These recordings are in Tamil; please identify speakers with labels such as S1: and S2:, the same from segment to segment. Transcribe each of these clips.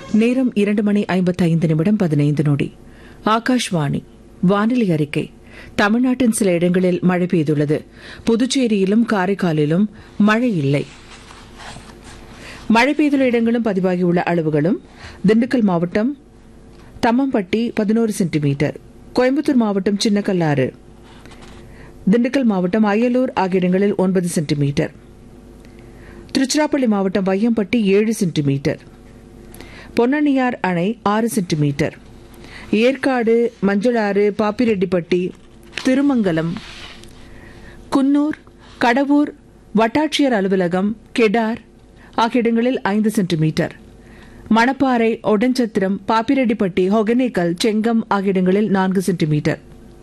S1: நேரம் இரண்டு மணி ஐம்பத்தைந்து நிமிடம் பதினைந்து நொடி ஆகாஷ்வாணி வானிலை அறிக்கை தமிழ்நாட்டின் சில இடங்களில் மழை பெய்துள்ளது புதுச்சேரியிலும் காரைக்காலிலும் மழை இல்லை மழை பெய்துள்ள இடங்களும் பதிவாகியுள்ள அளவுகளும் திண்டுக்கல் மாவட்டம் தம்மம்பட்டி பதினோரு சென்டிமீட்டர் கோயம்புத்தூர் மாவட்டம் சின்னக்கல்லாறு திண்டுக்கல் மாவட்டம் அயலூர் ஆகிய இடங்களில் ஒன்பது சென்டிமீட்டர் திருச்சிராப்பள்ளி மாவட்டம் வையம்பட்டி ஏழு சென்டிமீட்டர் பொன்னணியார் அணை ஆறு சென்டிமீட்டர் ஏற்காடு மஞ்சளாறு பாப்பிரெட்டிப்பட்டி திருமங்கலம் குன்னூர் கடவூர் வட்டாட்சியர் அலுவலகம் கெடார் ஆகிய இடங்களில் ஐந்து சென்டிமீட்டர் மணப்பாறை ஒடன்சத்திரம் பாப்பிரெட்டிப்பட்டி ஒகனேக்கல் செங்கம் ஆகிய இடங்களில் நான்கு சென்டிமீட்டர்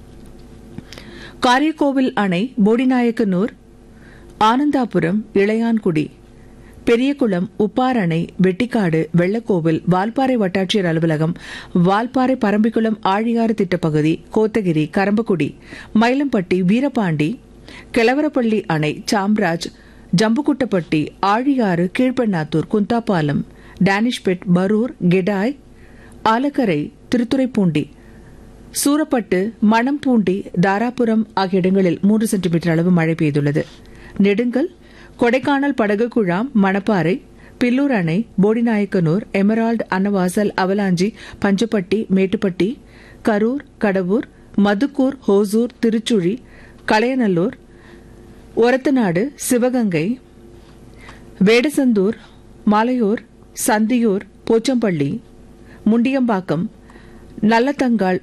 S1: காரியக்கோவில் அணை போடிநாயக்கனூர் ஆனந்தாபுரம் இளையான்குடி பெரியகுளம் உப்பார் அணை வெட்டிக்காடு வெள்ளக்கோவில் வால்பாறை வட்டாட்சியர் அலுவலகம் வால்பாறை பரம்பிக்குளம் ஆழியாறு திட்டப்பகுதி கோத்தகிரி கரம்பக்குடி மயிலம்பட்டி வீரபாண்டி கிளவரப்பள்ளி அணை சாம்ராஜ் ஜம்புக்குட்டப்பட்டி ஆழியாறு கீழ்பெண்ணாத்தூர் குந்தாப்பாலம் டேனிஷ்பெட் பரூர் கெடாய் ஆலக்கரை திருத்துறைப்பூண்டி சூரப்பட்டு மணம்பூண்டி தாராபுரம் ஆகிய இடங்களில் மூன்று சென்டிமீட்டர் அளவு மழை பெய்துள்ளது நெடுங்கல் கொடைக்கானல் படகு குழாம் மணப்பாறை பில்லூர் அணை போடிநாயக்கனூர் எமரால்டு அன்னவாசல் அவலாஞ்சி பஞ்சப்பட்டி மேட்டுப்பட்டி கரூர் கடவூர் மதுக்கூர் ஹோசூர் திருச்சுழி கலையநல்லூர் ஒரத்தநாடு சிவகங்கை வேடசந்தூர் மலையூர் சந்தியூர் போச்சம்பள்ளி முண்டியம்பாக்கம் நல்லத்தங்கால்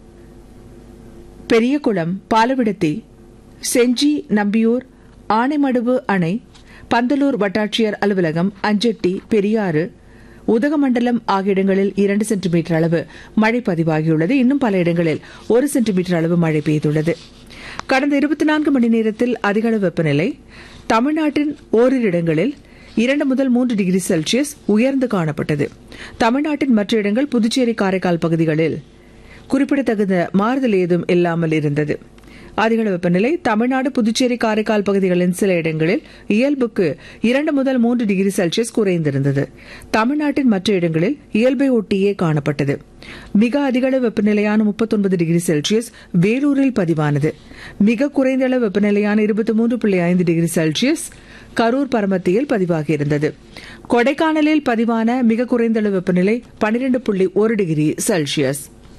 S1: பெரியகுளம் பாலவிடத்தி செஞ்சி நம்பியூர் ஆனைமடுவு அணை பந்தலூர் வட்டாட்சியர் அலுவலகம் அஞ்செட்டி பெரியாறு உதகமண்டலம் ஆகிய இடங்களில் இரண்டு சென்டிமீட்டர் அளவு மழை பதிவாகியுள்ளது இன்னும் பல இடங்களில் ஒரு சென்டிமீட்டர் அளவு மழை பெய்துள்ளது கடந்த இருபத்தி நான்கு மணி நேரத்தில் அதிகளவு வெப்பநிலை தமிழ்நாட்டின் ஓரிரு இடங்களில் இரண்டு முதல் மூன்று டிகிரி செல்சியஸ் உயர்ந்து காணப்பட்டது தமிழ்நாட்டின் மற்ற இடங்கள் புதுச்சேரி காரைக்கால் பகுதிகளில் குறிப்பிடத்தகுந்த மாறுதல் ஏதும் இல்லாமல் இருந்தது அதிகள வெப்பநிலை தமிழ்நாடு புதுச்சேரி காரைக்கால் பகுதிகளின் சில இடங்களில் இயல்புக்கு இரண்டு முதல் மூன்று டிகிரி செல்சியஸ் குறைந்திருந்தது தமிழ்நாட்டின் மற்ற இடங்களில் இயல்பை ஒட்டியே காணப்பட்டது மிக அதிகளவு வெப்பநிலையான முப்பத்தொன்பது டிகிரி செல்சியஸ் வேலூரில் பதிவானது மிக குறைந்த அளவு வெப்பநிலையான இருபத்தி மூன்று புள்ளி ஐந்து டிகிரி செல்சியஸ் கரூர் பரமத்தியில் பதிவாகியிருந்தது கொடைக்கானலில் பதிவான மிக குறைந்த அளவு வெப்பநிலை பனிரெண்டு புள்ளி ஒரு டிகிரி செல்சியஸ்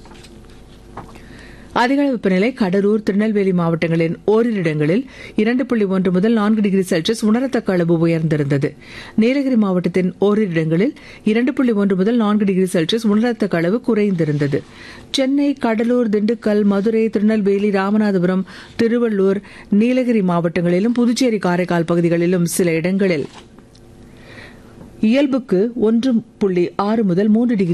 S1: அதிகளவு வெப்பநிலை கடலூர் திருநெல்வேலி மாவட்டங்களின் ஓரிரு இடங்களில் இரண்டு புள்ளி ஒன்று முதல் நான்கு டிகிரி செல்சியஸ் உணரத்தக்க அளவு உயர்ந்திருந்தது நீலகிரி மாவட்டத்தின் ஓரிரு இடங்களில் இரண்டு புள்ளி ஒன்று முதல் நான்கு டிகிரி செல்சியஸ் உணரத்தக்க அளவு குறைந்திருந்தது சென்னை கடலூர் திண்டுக்கல் மதுரை திருநெல்வேலி ராமநாதபுரம் திருவள்ளூர் நீலகிரி மாவட்டங்களிலும் புதுச்சேரி காரைக்கால் பகுதிகளிலும் சில இடங்களில் இயல்புக்கு ஒன்று புள்ளி ஆறு முதல் மூன்று டிகிரி